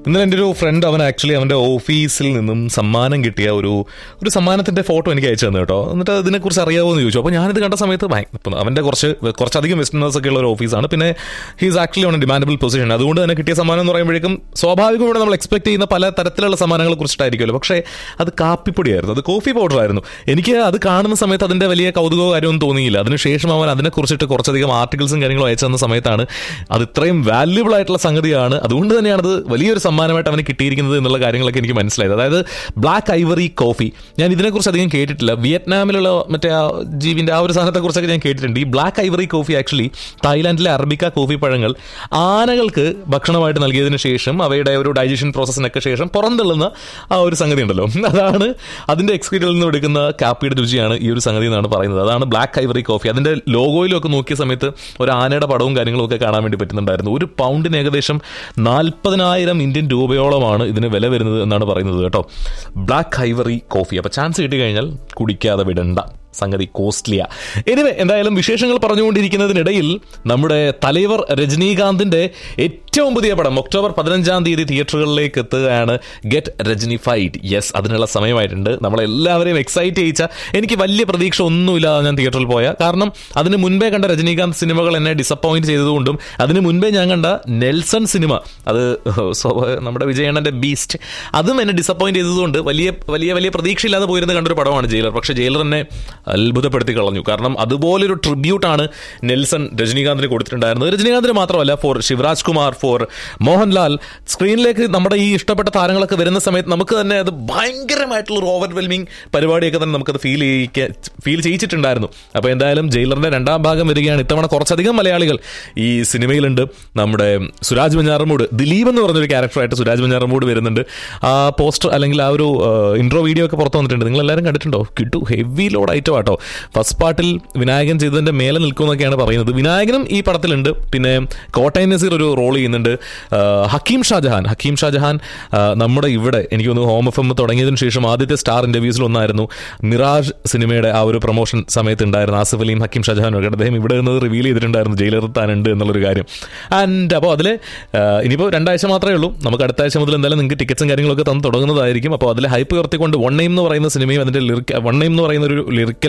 ഇന്നലെ എൻ്റെ ഒരു ഫ്രണ്ട് അവൻ ആക്ച്വലി അവൻ്റെ ഓഫീസിൽ നിന്നും സമ്മാനം കിട്ടിയ ഒരു ഒരു സമ്മാനത്തിന്റെ ഫോട്ടോ എനിക്ക് അയച്ചു തന്നു കേട്ടോ എന്നിട്ട് അതിനെക്കുറിച്ച് അറിയാമോ എന്ന് ചോദിച്ചു അപ്പോൾ ഞാനിത് കണ്ട സമയത്ത് ഭയ- ഇപ്പം അവൻ്റെ കുറച്ച് കുറച്ചധികം വെസ്റ്റേണേഴ്സ് ഒക്കെ ഉള്ള ഒരു ഓഫീസാണ് പിന്നെ he's actually on demandable position അതുകൊണ്ട് തന്നെ കിട്ടിയ സമ്മാനം എന്ന് പറയുമ്പോഴേക്കും സ്വാഭാവികമായിട്ട് നമ്മൾ എക്സ്പെക്ട് ചെയ്യുന്ന പല തരത്തിലുള്ള സമ്മാനങ്ങളെ കുറിച്ചിട്ടായിരിക്കുമല്ലോ പക്ഷേ അത് കാപ്പിപ്പൊടിയായിരുന്നു അത് കോഫി പൗഡർ ആയിരുന്നു എനിക്ക് അത് കാണുന്ന സമയത്ത് അതിന്റെ വലിയ കൗതുകമോ കാര്യമൊന്നും തോന്നിയില്ല അതിനുശേഷം അവൻ അതിനെക്കുറിച്ചിട്ട് കുറച്ചധികം ആർട്ടിക്കിൾസും കാര്യങ്ങളും അയച്ചു തന്ന സമയത്താണ് അത് ഇത്രയും വാല്യുബിൾ ആയിട്ടുള്ള സംഗതിയാണ് അതുകൊണ്ട് തന്നെയാണ് അത് വലിയൊരു സമ്മാനമായിട്ട് അവന് കിട്ടിയിരിക്കുന്നത് എന്നുള്ള കാര്യങ്ങളൊക്കെ എനിക്ക് മനസ്സിലായത് അതായത് ബ്ലാക്ക് ഐവറി കോഫി ഞാൻ ഇതിനെക്കുറിച്ച് അധികം കേട്ടിട്ടില്ല വിയറ്റ്നാമിലുള്ള മറ്റേ ആ ജീവിന്റെ ആ ഒരു സാധനത്തെക്കുറിച്ചൊക്കെ ഞാൻ കേട്ടിട്ടുണ്ട് ഈ ബ്ലാക്ക് ഐവറി കോഫി ആക്ച്വലി തായ്ലാന്റിലെ അറബിക്ക കോഫി പഴങ്ങൾ ആനകൾക്ക് ഭക്ഷണമായിട്ട് നൽകിയതിനു ശേഷം അവയുടെ ഒരു ഡൈജഷൻ പ്രോസസ്സിനൊക്കെ ശേഷം പുറന്തള്ളുന്ന ആ ഒരു സംഗതി ഉണ്ടല്ലോ അതാണ് അതിന്റെ എക്സ്പീരിയൽ നിന്ന് എടുക്കുന്ന കാപ്പിയുടെ രുചിയാണ് ഈ ഒരു സംഗതി എന്നാണ് പറയുന്നത് അതാണ് ബ്ലാക്ക് ഐവറി കോഫി അതിന്റെ ലോഗോയിലൊക്കെ നോക്കിയ സമയത്ത് ഒരു ആനയുടെ പടവും കാര്യങ്ങളും ഒക്കെ കാണാൻ വേണ്ടി പറ്റുന്നുണ്ടായിരുന്നു ഒരു പൗണ്ടിന് ഏകദേശം നാൽപ്പതിനായിരം ഇന്ത്യൻ രൂപയോളമാണ് ഇതിന് വില വരുന്നത് എന്നാണ് പറയുന്നത് കേട്ടോ ബ്ലാക്ക് ഐവറി കോഫി അപ്പൊ ചാൻസ് കിട്ടി കഴിഞ്ഞാൽ കുടിക്കാതെ വിടണ്ട സംഗതി കോസ്റ്റ്ലിയ എനിവേ എന്തായാലും വിശേഷങ്ങൾ പറഞ്ഞുകൊണ്ടിരിക്കുന്നതിനിടയിൽ നമ്മുടെ തലൈവർ രജനീകാന്തിന്റെ ഏറ്റവും പുതിയ പടം ഒക്ടോബർ പതിനഞ്ചാം തീയതി തിയേറ്ററുകളിലേക്ക് എത്തുകയാണ് ഗെറ്റ് രജനിഫൈഡ് യെസ് അതിനുള്ള സമയമായിട്ടുണ്ട് നമ്മളെല്ലാവരെയും എക്സൈറ്റ് ചെയ്യിച്ച എനിക്ക് വലിയ പ്രതീക്ഷ ഒന്നുമില്ലാതെ ഞാൻ തിയേറ്ററിൽ പോയ കാരണം അതിന് മുൻപേ കണ്ട രജനീകാന്ത് സിനിമകൾ എന്നെ ഡിസപ്പോയിന്റ് ചെയ്തതുകൊണ്ടും അതിന് മുൻപേ ഞാൻ കണ്ട നെൽസൺ സിനിമ അത് സ്വാഭാ- നമ്മുടെ വിജയണ്ണന്റെ ബീസ്റ്റ് അതും എന്നെ ഡിസപ്പോയിന്റ് ചെയ്തതുകൊണ്ട് വലിയ വലിയ വലിയ പ്രതീക്ഷയില്ലാതെ പോയിരുന്ന കണ്ടൊരു പടമാണ് ജയിലർ പക്ഷേ ജയിലർ എന്നെ അത്ഭുതപ്പെടുത്തി കളഞ്ഞു കാരണം അതുപോലൊരു ട്രിബ്യൂട്ടാണ് നെൽസൺ രജനീകാന്തിന് കൊടുത്തിട്ടുണ്ടായിരുന്നത് രജനീകാന്തിന് മാത്രമല്ല ഫോർ ശിവരാജ് കുമാർ ഫോർ മോഹൻലാൽ സ്ക്രീനിലേക്ക് നമ്മുടെ ഈ ഇഷ്ടപ്പെട്ട താരങ്ങളൊക്കെ വരുന്ന സമയത്ത് നമുക്ക് തന്നെ അത് ഭയങ്കരമായിട്ടുള്ള ഒരു ഓവർവെൽമിംഗ് പരിപാടിയൊക്കെ തന്നെ നമുക്കത് ഫീൽ ചെയ്യിക്കാൻ ഫീൽ ചെയ്യിച്ചിട്ടുണ്ടായിരുന്നു അപ്പോൾ എന്തായാലും ജയിലറിന്റെ രണ്ടാം ഭാഗം വരികയാണ് ഇത്തവണ കുറച്ചധികം മലയാളികൾ ഈ സിനിമയിലുണ്ട് നമ്മുടെ സുരാജ് മഞ്ഞാറമൂട് ദിലീപ് എന്ന് പറഞ്ഞൊരു ക്യാരക്ടറായിട്ട് സുരാജ് മഞ്ഞാറമൂട് വരുന്നുണ്ട് ആ പോസ്റ്റർ അല്ലെങ്കിൽ ആ ഒരു ഇൻട്രോ വീഡിയോ ഒക്കെ പുറത്തു വന്നിട്ടുണ്ട് നിങ്ങൾ എല്ലാവരും കണ്ടിട്ടുണ്ടോ കിട്ടു ഹെവി ലോഡ് ഐറ്റം ആട്ടോ ഫസ്റ്റ് പാർട്ടിൽ വിനായകൻ ചെയ്തതിന്റെ മേലെ നിൽക്കുമെന്നൊക്കെയാണ് പറയുന്നത് വിനായകനും ഈ പടത്തിലുണ്ട് പിന്നെ കോട്ടയം നസീർ ഒരു റോൾ ചെയ്യുന്നുണ്ട് ആ, ഹക്കീം ഷാജഹാൻ ഹക്കീം ഷാജഹാൻ ആ, നമ്മുടെ ഇവിടെ എനിക്ക് തോന്നുന്നു ഹോം എഫ് എം തുടങ്ങിയതിനു ശേഷം ആദ്യത്തെ സ്റ്റാർ ഇന്റർവ്യൂസിൽ ഒന്നായിരുന്നു മിറാജ് സിനിമയുടെ ആ ഒരു പ്രൊമോഷൻ സമയത്ത് ഉണ്ടായിരുന്നു ആസിഫ് അലിയും ഹക്കീം ഷാജഹാനും ഒക്കെ അദ്ദേഹം ഇവിടെ നിന്ന് റിവീൽ ചെയ്തിട്ടുണ്ടായിരുന്നു ജയിലർ താനുണ്ട് എന്നുള്ളൊരു കാര്യം ആൻഡ് അപ്പോൾ അതിൽ ഇനിയിപ്പോൾ രണ്ടാഴ്ച മാത്രമേ ഉള്ളൂ നമുക്ക് അടുത്ത ആഴ്ച മുതൽ എന്തായാലും നിങ്ങൾക്ക് ടിക്കറ്റ്സും കാര്യങ്ങളൊക്കെ തന്ന് തുടങ്ങുന്നതായിരിക്കും അപ്പോൾ അതിൽ ഹൈപ്പ് ഉയർത്തിക്കൊണ്ട് വൺ നെയിം എന്ന് പറയുന്ന സിനിമയും അതിൻ്റെ ലിറിക് വൺ നെയിം എന്ന് പറയുന്ന ഒരു ലിറിക്കൽ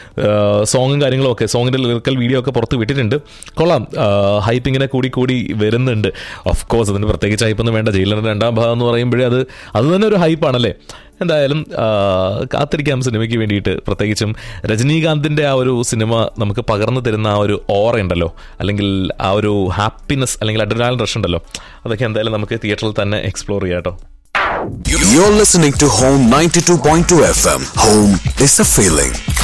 സോങ്ങും കാര്യങ്ങളും ഒക്കെ സോങ്ങിൻ്റെ ലിറിക്കൽ വീഡിയോ ഒക്കെ പുറത്ത് വിട്ടിട്ടുണ്ട് കൊള്ളാം ഹൈപ്പ് ഇങ്ങനെ കൂടി കൂടി വരുന്നുണ്ട് ഓഫ് കോഴ്സ് അതിന് പ്രത്യേകിച്ച് ഹൈപ്പൊന്നും വേണ്ട ജയിലറിൻ്റെ രണ്ടാം ഭാഗം എന്ന് പറയുമ്പോഴേ അത് അത് തന്നെ ഒരു ഹൈപ്പാണല്ലേ എന്തായാലും ആ, കാത്തിരിക്കാം സിനിമയ്ക്ക് വേണ്ടിയിട്ട് പ്രത്യേകിച്ചും രജനീകാന്തിൻ്റെ ആ ഒരു സിനിമ നമുക്ക് പകർന്നു തരുന്ന ആ ഒരു ഓറ ഉണ്ടല്ലോ അല്ലെങ്കിൽ ആ ഒരു ഹാപ്പിനെസ് അല്ലെങ്കിൽ അഡ്രിനാലിൻ റഷ് ഉണ്ടല്ലോ അതൊക്കെ എന്തായാലും നമുക്ക് തിയേറ്ററിൽ തന്നെ എക്സ്പ്ലോർ ചെയ്യാം കേട്ടോ You're listening to Home 92.2 FM. Home is a feeling.